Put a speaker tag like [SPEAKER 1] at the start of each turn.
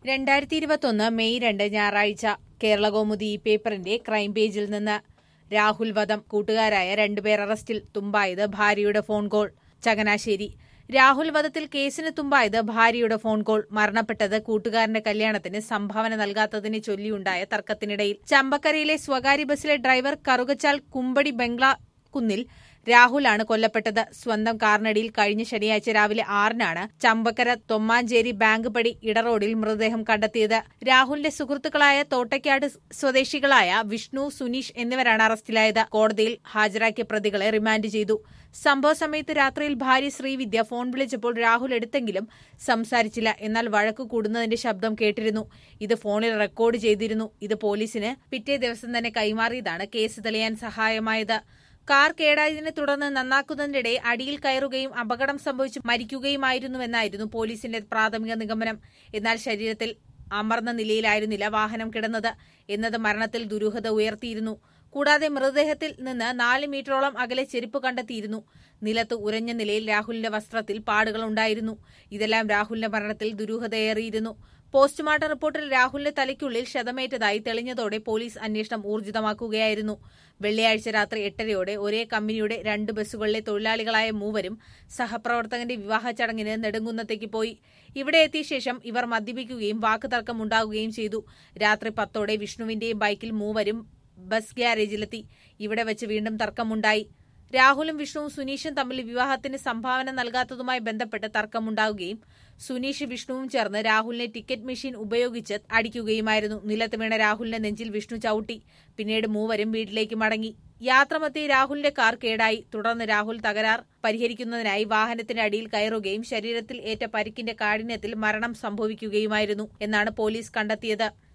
[SPEAKER 1] രണ്ടായിരത്തി ഇരുപത്തൊന്ന് മെയ് രണ്ട് ഞായറാഴ്ച കേരളകൗമുദി ഈ പേപ്പറിന്റെ ക്രൈംപേജിൽ നിന്ന് രാഹുൽ വധം കൂട്ടുകാരായ രണ്ടുപേർ അറസ്റ്റിൽ തുമ്പായത് ഭാര്യയുടെ ഫോൺ കോൾ ചങ്ങനാശ്ശേരി രാഹുൽ വധത്തിൽ കേസിന് തുമ്പായത് ഭാര്യയുടെ ഫോൺ കോൾ മരണപ്പെട്ടത് കൂട്ടുകാരന്റെ കല്യാണത്തിന് സംഭാവന നൽകാത്തതിനെ ചൊല്ലിയുണ്ടായ തർക്കത്തിനിടയിൽ ചമ്പക്കരയിലെ സ്വകാര്യ ബസ്സിലെ ഡ്രൈവർ കറുകച്ചാൽ കുമ്പടി ബംഗ്ലാ കുന്നിൽ രാഹുലാണ് കൊല്ലപ്പെട്ടത് സ്വന്തം കാറിനടിയിൽ കഴിഞ്ഞ ശനിയാഴ്ച രാവിലെ ആറിനാണ് ചമ്പക്കര തൊമ്മാഞ്ചേരി ബാങ്ക് പടി ഇടറോഡിൽ മൃതദേഹം കണ്ടെത്തിയത് രാഹുലിന്റെ സുഹൃത്തുക്കളായ തോട്ടയ്ക്കാട് സ്വദേശികളായ വിഷ്ണു സുനീഷ് എന്നിവരാണ് അറസ്റ്റിലായത് കോടതിയിൽ ഹാജരാക്കിയ പ്രതികളെ റിമാൻഡ് ചെയ്തു സംഭവ സമയത്ത് രാത്രിയിൽ ഭാര്യ ശ്രീവിദ്യ ഫോൺ വിളിച്ചപ്പോൾ രാഹുൽ എടുത്തെങ്കിലും സംസാരിച്ചില്ല എന്നാൽ വഴക്കു കൂടുന്നതിന്റെ ശബ്ദം കേട്ടിരുന്നു ഇത് ഫോണിൽ റെക്കോർഡ് ചെയ്തിരുന്നു ഇത് പോലീസിന് പിറ്റേ ദിവസം തന്നെ കൈമാറിയതാണ് കേസ് തെളിയാൻ സഹായമായത് കാർ കേടായതിനെ തുടർന്ന് നന്നാക്കുന്നതിനിടെ അടിയിൽ കയറുകയും അപകടം സംഭവിച്ച് മരിക്കുകയുമായിരുന്നുവെന്നായിരുന്നു പോലീസിന്റെ പ്രാഥമിക നിഗമനം എന്നാൽ ശരീരത്തിൽ അമർന്ന നിലയിലായിരുന്നില്ല വാഹനം കിടന്നത് എന്നത് മരണത്തിൽ ദുരൂഹത ഉയർത്തിയിരുന്നു കൂടാതെ മൃതദേഹത്തിൽ നിന്ന് നാല് മീറ്ററോളം അകലെ ചെരുപ്പ് കണ്ടെത്തിയിരുന്നു നിലത്ത് ഉരഞ്ഞ നിലയിൽ രാഹുലിന്റെ വസ്ത്രത്തിൽ പാടുകൾ ഉണ്ടായിരുന്നു ഇതെല്ലാം രാഹുലിന്റെ മരണത്തിൽ ദുരൂഹതയേറിയിരുന്നു പോസ്റ്റ്മോർട്ടം റിപ്പോർട്ടിൽ രാഹുലിന്റെ തലയ്ക്കുള്ളിൽ ക്ഷതമേറ്റതായി തെളിഞ്ഞതോടെ പോലീസ് അന്വേഷണം ഊർജിതമാക്കുകയായിരുന്നു വെള്ളിയാഴ്ച രാത്രി എട്ടരയോടെ ഒരേ കമ്പനിയുടെ രണ്ട് ബസ്സുകളിലെ തൊഴിലാളികളായ മൂവരും സഹപ്രവർത്തകന്റെ വിവാഹ ചടങ്ങിന് നെടുങ്കുന്നത്തേക്ക് പോയി ഇവിടെ എത്തിയ ശേഷം ഇവർ മദ്യപിക്കുകയും വാക്കുതർക്കം ഉണ്ടാകുകയും ചെയ്തു രാത്രി പത്തോടെ വിഷ്ണുവിന്റെയും ബൈക്കിൽ മൂവരും ബസ് ഗ്യാരേജിലെത്തി ഇവിടെ വെച്ച് വീണ്ടും തർക്കമുണ്ടായി രാഹുലും വിഷ്ണുവും സുനീഷും തമ്മിൽ വിവാഹത്തിന് സംഭാവന നൽകാത്തതുമായി ബന്ധപ്പെട്ട് തർക്കമുണ്ടാവുകയും സുനീഷ് വിഷ്ണുവും ചേർന്ന് രാഹുലിനെ ടിക്കറ്റ് മെഷീൻ ഉപയോഗിച്ച് അടിക്കുകയുമായിരുന്നു നിലത്ത് വീണ രാഹുലിന്റെ നെഞ്ചിൽ വിഷ്ണു ചവിട്ടി പിന്നീട് മൂവരും വീട്ടിലേക്ക് മടങ്ങി യാത്രമധ്യേ രാഹുലിന്റെ കാർ കേടായി തുടർന്ന് രാഹുൽ തകരാർ പരിഹരിക്കുന്നതിനായി വാഹനത്തിന്റെ അടിയിൽ കയറുകയും ശരീരത്തിൽ ഏറ്റ പരിക്കിന്റെ കാഠിന്യത്തിൽ മരണം സംഭവിക്കുകയുമായിരുന്നു എന്നാണ് പോലീസ് കണ്ടെത്തിയത്